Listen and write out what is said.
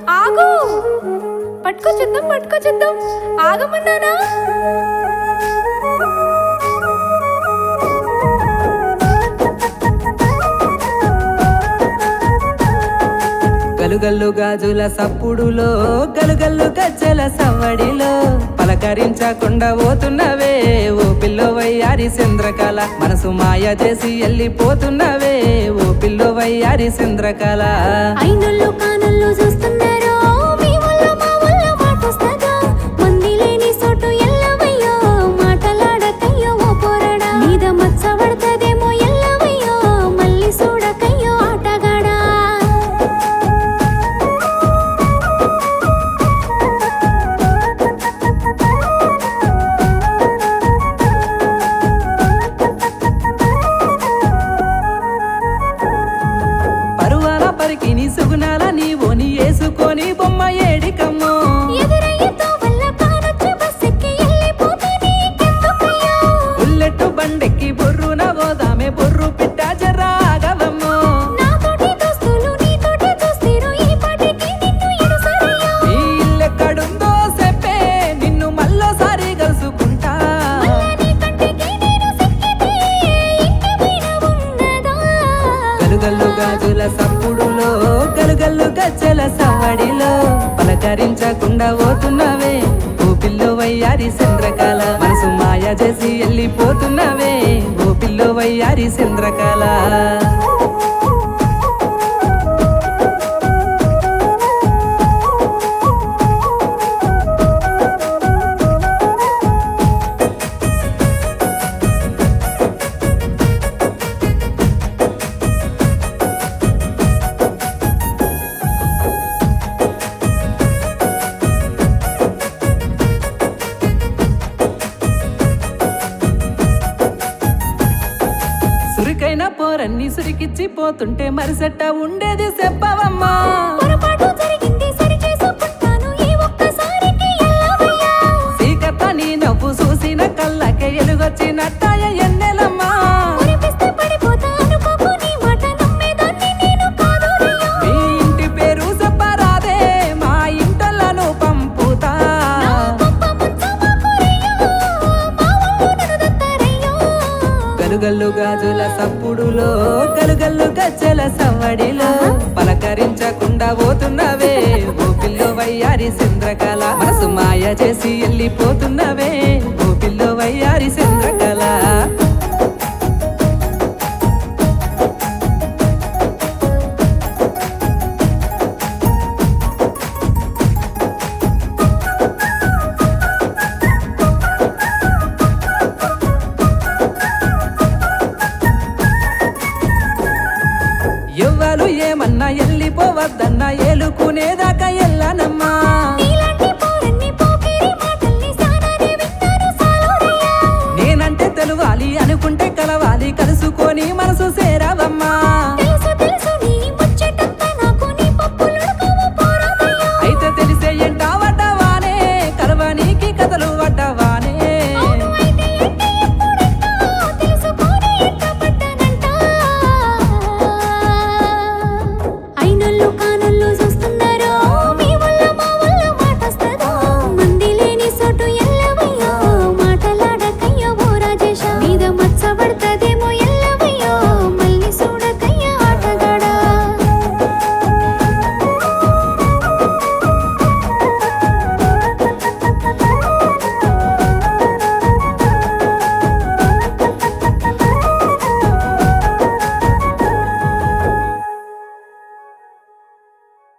ఆగు పట్టుకొచ్చేద్దాం పట్టుకొచ్చేద్దాం ఆగమన్నానా గలుగల్లు గాజుల సప్పుడులో గలుగల్లు గజ్జల సవ్వడిలో పలకరించకుండా పోతున్నవే ఓ పిల్లో వయ్యారి చంద్రకళ మనసు మాయ చేసి వెళ్ళిపోతున్నవే ఓ పిల్లో వయ్యారి చంద్రకళ అయినోళ్ళు కానోళ్ళు చూస్తున్నారో మీ వల్ల మా వల్ల మాటొస్తదా మంది లేని చోటు ఎల్లవయ్యో మాటలాడకయ్యో ఓ పోరడా మీద మచ్చ పడతదేమో ఎల్లవయ్యో మళ్ళీ చూడకయ్యో ఆటగాడా పరువాల పరికిని సుగుణాల నీవోని వేసుకొని బొమ్మ ఏడికమ్మో ఎదురయ్యతో వల్ల కానొచ్చి బస్సెక్కి వెళ్ళిపోతే నీకెందుకయ్యో బుల్లెట్టు బండెక్కి బొర్రున పోదామే బొర్రు పిట్ట జరాగవమ్మో నాతోటి దోస్తులు నీతోటి దోస్తీరు ఈ పాటికి నిన్ను ఎడుసరయ్యో ఈ ఇల్లెక్కడుందో చెప్పే నిన్ను మళ్ళోసారి కలుసుకుంటా మళ్ళా నీ కంటికి నేను సిక్కితే ఇంకేమైనా ఉన్నదా గలుగల్లు గాజుల సప్పుడులో గలుగల్లు గజ్జల సవడిలో పలకరించకుండా పోతున్నవే ఓ పిల్లో వయ్యారి చంద్రకళ మనసు మాయ చేసి వెళ్ళిపోతున్నవే ఓ పిల్లో వయ్యారి చంద్రకళ సురికైన పోరన్ని సురికిచ్చి పోతుంటే మరిసెట్ట ఉండేది చెప్పవమ్మా పొరపాటు జరిగింది సరి చేసుకుంటాను ఈ ఒక్కసారికి ఎల్లవయ్యా సీకత నీ నవ్వు చూసిన కళ్ళకే ఎలుగొచ్చినట్టాయ ఎన్నెలమ్మా మురిపిస్తే పడిపోతా అనుకోకు నీ మాట నమ్మేదాన్ని నేను కాదోరయ్యా మీ ఇంటి పేరు చెప్పరాదే మా ఇంటలను పంపుతా నా గొప్ప ముచ్చమాకురయ్యో మా వాళ్ళు నన్ను దత్తారయ్యో గలుగల్లు గాజుల సప్పుడులో గలుగల్లు గజ్జల సవ్వడిలో పలకరించకుండా పోతున్నవే ఓ పిల్లో వయ్యారి చంద్రకళ మనసు మాయ చేసి వెళ్ళిపోతున్నవే